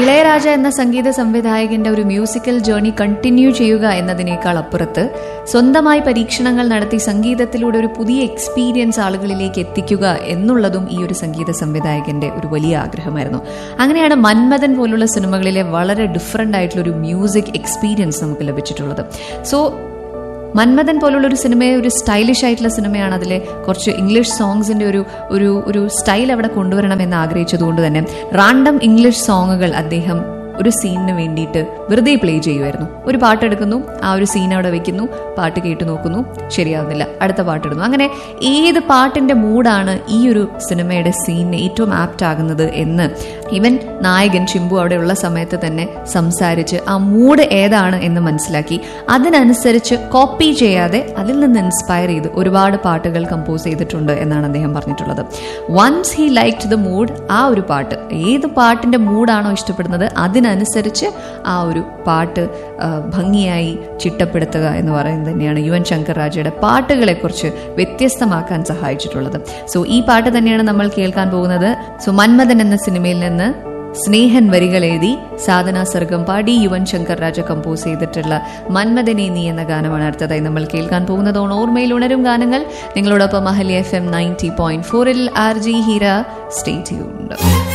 ഇളയരാജ എന്ന സംഗീത സംവിധായകന്റെ ഒരു മ്യൂസിക്കൽ ജേർണി കണ്ടിന്യൂ ചെയ്യുക എന്നതിനേക്കാൾ അപ്പുറത്ത് സ്വന്തമായി പരീക്ഷണങ്ങൾ നടത്തി സംഗീതത്തിലൂടെ ഒരു പുതിയ എക്സ്പീരിയൻസ് ആളുകളിലേക്ക് എത്തിക്കുക എന്നുള്ളതും ഈ ഒരു സംഗീത സംവിധായകന്റെ ഒരു വലിയ ആഗ്രഹമായിരുന്നു അങ്ങനെയാണ് മന്മഥൻ പോലുള്ള സിനിമകളിലെ വളരെ ഡിഫറെൻ്റ് ആയിട്ടുള്ള ഒരു മ്യൂസിക് എക്സ്പീരിയൻസ് നമുക്ക് ലഭിച്ചിട്ടുള്ളത് സോ മന്മഥൻ പോലുള്ള ഒരു സിനിമയെ ഒരു സ്റ്റൈലിഷ് ആയിട്ടുള്ള സിനിമയാണ് അതിലെ കുറച്ച് ഇംഗ്ലീഷ് സോങ്സിന്റെ ഒരു ഒരു ഒരു സ്റ്റൈൽ അവിടെ കൊണ്ടുവരണം എന്ന് ആഗ്രഹിച്ചതുകൊണ്ട് തന്നെ റാൻഡം ഇംഗ്ലീഷ് സോങ്ങുകൾ അദ്ദേഹം ഒരു സീനിന് വേണ്ടിയിട്ട് വെറുതെ പ്ലേ ചെയ്യുമായിരുന്നു ഒരു പാട്ടെടുക്കുന്നു ആ ഒരു സീൻ അവിടെ വെക്കുന്നു പാട്ട് കേട്ട് നോക്കുന്നു ശരിയാവുന്നില്ല അടുത്ത പാട്ടിടുന്നു അങ്ങനെ ഏത് പാട്ടിന്റെ മൂഡാണ് ഈ ഒരു സിനിമയുടെ സീനിന് ഏറ്റവും ആപ്റ്റ് ആകുന്നത് എന്ന് ഇവൻ നായകൻ ചിമ്പു അവിടെയുള്ള സമയത്ത് തന്നെ സംസാരിച്ച് ആ മൂഡ് ഏതാണ് എന്ന് മനസ്സിലാക്കി അതിനനുസരിച്ച് കോപ്പി ചെയ്യാതെ അതിൽ നിന്ന് ഇൻസ്പയർ ചെയ്ത് ഒരുപാട് പാട്ടുകൾ കമ്പോസ് ചെയ്തിട്ടുണ്ട് എന്നാണ് അദ്ദേഹം പറഞ്ഞിട്ടുള്ളത് once he like the mood ആ ഒരു പാട്ട് ഏത് പാട്ടിന്റെ മൂഡാണോ ഇഷ്ടപ്പെടുന്നത് അതിനനുസരിച്ച് ആ ഒരു പാട്ട് ആ, ഭംഗിയായി ചിട്ടപ്പെടുത്തുക എന്ന് പറയുന്നത് തന്നെയാണ് യുവൻ ശങ്കർ രാജയുടെ പാട്ടുകളെക്കുറിച്ച് വ്യത്യസ്തമാക്കാൻ സഹായിച്ചിട്ടുള്ളത് സോ ഈ പാട്ട് തന്നെയാണ് നമ്മൾ കേൾക്കാൻ പോകുന്നത് സോ മന്മഥൻ എന്ന സിനിമയിൽ നിന്ന് സ്നേഹൻ വരികൾ എഴുതി സാധന സർഗം പാടി യുവൻ ശങ്കർ രാജ കമ്പോസ് ചെയ്തിട്ടുള്ള മന്മഥനെ നീ എന്ന ഗാനമാണ് അടുത്തതായി നമ്മൾ കേൾക്കാൻ പോകുന്നത് ഓൺ ഓർമ്മയിൽ ഉണരും ഗാനങ്ങൾ നിങ്ങളോടൊപ്പം അഹലി എഫ് എം നയൻറ്റി പോയിന്റ് ഫോറിൽ R J Heera stay tuned